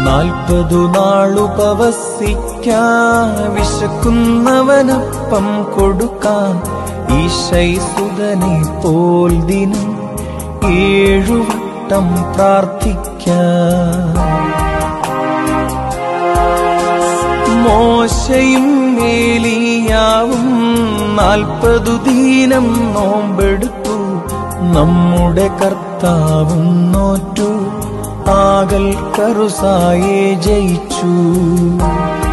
നാൽപ്പതു നാളുപവസിക്കാ വിശക്കുന്നവനപ്പം കൊടുക്കാൻ ഈശൈസുതനെ പോൽ ദിനം ഏഴുവട്ടം പ്രാർത്ഥിക്കാം മോശയും മേലിയാവും നാൽപ്പതു ദീനം നോമ്പെടുത്തു നമ്മുടെ കർത്താവും നോറ്റു ആകൽ കറുസായെ ജയിച്ചു